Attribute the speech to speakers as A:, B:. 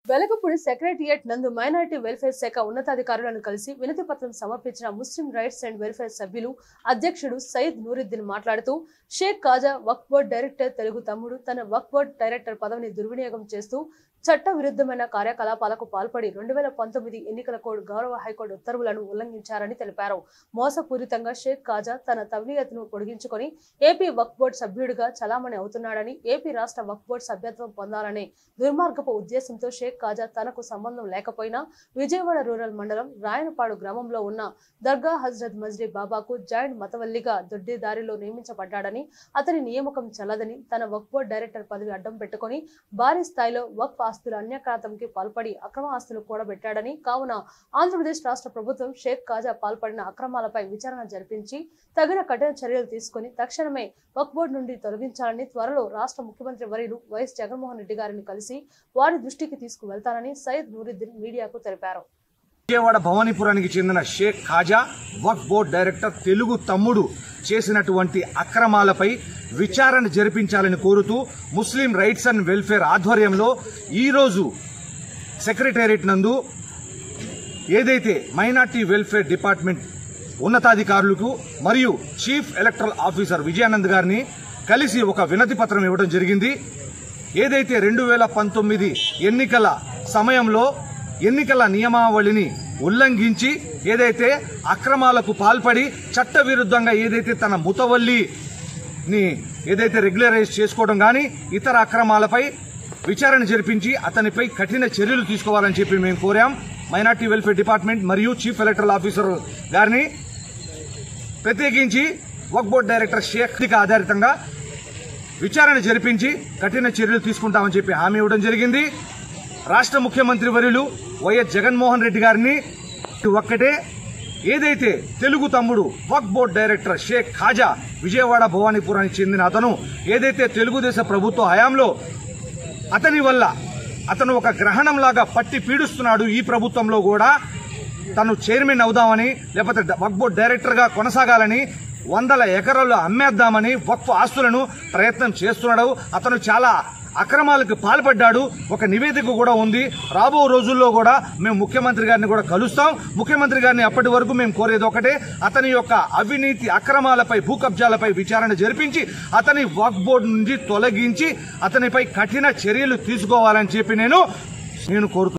A: Velagapudi secretariat నందు minority welfare శాఖ ఉన్నతాధికారులను కలిసి వినతి పత్రం సమర్పించిన ముస్లిం రైట్స్ అండ్ వెల్ఫేర్ సభ్యులు అధ్యక్షుడు సయీద్ నూరుద్దీన్ మాట్లాడుతూ షేక్ కాజా వక్ఫ్ బోర్డ్ డైరెక్టర్ తెలుగు తమ్ముడు తన వక్ఫ్ బోర్డ్ డైరెక్టర్ పదవిని దుర్వినియోగం చేస్తూ చట్ట విరుద్ధమైన కార్యకలాపాలకు పాల్పడి రెండు వేల పంతొమ్మిది ఎన్నికల కోడ్ గౌరవ హైకోర్టు ఉత్తర్వులను ఉల్లంఘించారని తెలిపారు మోసపూరితంగా షేక్ కాజా తన తవ్లియతను పొడిగించుకొని ఏపీ వక్ఫ్ బోర్డు సభ్యుడిగా చలామణి అవుతున్నాడని ఏపీ రాష్ట్ర వక్ఫ్ బోర్డు సభ్యత్వం పొందాలనే దుర్మార్గపు ఉద్దేశంతో షేక్ కాజా తనకు సంబంధం లేకపోయినా విజయవాడ రూరల్ మండలం రాయనపాడు గ్రామంలో ఉన్న దర్గా హజ్రత్ మజ్రీ బాబాకు జాయింట్ మతవల్లిగా దొడ్డి దారిలో నియమించబడ్డాడని అతని నియామకం చల్లదని తన వక్ఫ్ బోర్డు డైరెక్టర్ పదవి అడ్డం పెట్టుకొని భారీ స్థాయిలో వక్ఫ్ ఆస్తుల అన్యక్రాతంకి పాల్పడి అక్రమ ఆస్తులు కూడబెట్టాడని కావున ఆంధ్రప్రదేశ్ రాష్ట్ర ప్రభుత్వం షేక్ కాజా పాల్పడిన అక్రమాలపై విచారణ జరిపించి తగిన కఠిన చర్యలు తీసుకుని తక్షణమే వక్ఫ్ బోర్డు నుండి తొలగించాలని త్వరలో రాష్ట్ర ముఖ్యమంత్రి వర్యులు వైఎస్ జగన్మోహన్ రెడ్డి గారిని కలిసి వారి దృష్టికి తీసుకువెళ్తానని సయ్యద్ నూరుద్దీన్ మీడియాకు తెలిపారు
B: విజయవాడ భవానీపురానికి చెందిన షేక్ ఖాజా వక్ఫ్ బోర్డ్ డైరెక్టర్ తెలుగు తమ్ముడు చేసినటువంటి అక్రమాలపై విచారణ జరిపించాలని కోరుతూ ముస్లిం రైట్స్ అండ్ వెల్ఫేర్ ఆధ్వర్యంలో ఈరోజు సెక్రటేరియట్ నందు ఏదైతే మైనార్టీ వెల్ఫేర్ డిపార్ట్మెంట్ ఉన్నతాధికారులకు మరియు చీఫ్ ఎలక్టరల్ ఆఫీసర్ విజయానంద్ గారిని కలిసి ఒక వినతి పత్రం ఇవ్వడం జరిగింది ఏదైతే రెండు వేల పంతొమ్మిది ఎన్నికల సమయంలో ఎన్నికల నియమావళిని ఉల్లంఘించి ఏదైతే అక్రమాలకు పాల్పడి చట్టవిరుద్ధంగా ఏదైతే తన ముతవల్లిని ఏదైతే రెగ్యులరైజ్ చేసుకోవడం కానీ ఇతర అక్రమాలపై విచారణ జరిపించి అతనిపై కఠిన చర్యలు తీసుకోవాలని చెప్పి మేము కోరాం మైనార్టీ వెల్ఫేర్ డిపార్ట్మెంట్ మరియు చీఫ్ ఎలక్టరల్ ఆఫీసర్ గారిని ప్రత్యేకించి వక్ బోర్డ్ డైరెక్టర్ షేక్ ఆధారితంగా విచారణ జరిపించి కఠిన చర్యలు తీసుకుంటామని చెప్పి హామీ ఇవ్వడం జరిగింది రాష్ట్ర ముఖ్యమంత్రి వర్యులు వైఎస్ జగన్మోహన్ రెడ్డి గారిని ఒక్కటే ఏదైతే తెలుగు తమ్ముడు వక్ బోర్డ్ డైరెక్టర్ షేక్ ఖాజా విజయవాడ భవానీపురానికి చెందిన అతను ఏదైతే తెలుగుదేశం ప్రభుత్వ హయాంలో అతని వల్ల అతను ఒక గ్రహణంలాగా పట్టి పీడుస్తున్నాడు ఈ ప్రభుత్వంలో కూడా తను చైర్మన్ అవుదామని లేకపోతే వక్ బోర్డ్ డైరెక్టర్గా కొనసాగాలని వందల ఎకరాలు అమ్మేద్దామని వక్ఫ్ ఆస్తులను ప్రయత్నం చేస్తున్నాడు అతను చాలా అక్రమాలకు పాల్పడ్డాడు ఒక నివేదిక కూడా ఉంది రాబో రోజుల్లో కూడా మేము ముఖ్యమంత్రి గారిని కూడా కలుస్తాం ముఖ్యమంత్రి గారిని అప్పటి వరకు మేము కోరేది ఒకటే అతని యొక్క అవినీతి అక్రమాలపై భూ కబ్జాలపై విచారణ జరిపించి అతని వక్ బోర్డు నుంచి తొలగించి అతనిపై కఠిన చర్యలు తీసుకోవాలని చెప్పి నేను నేను కోరుతున్నాను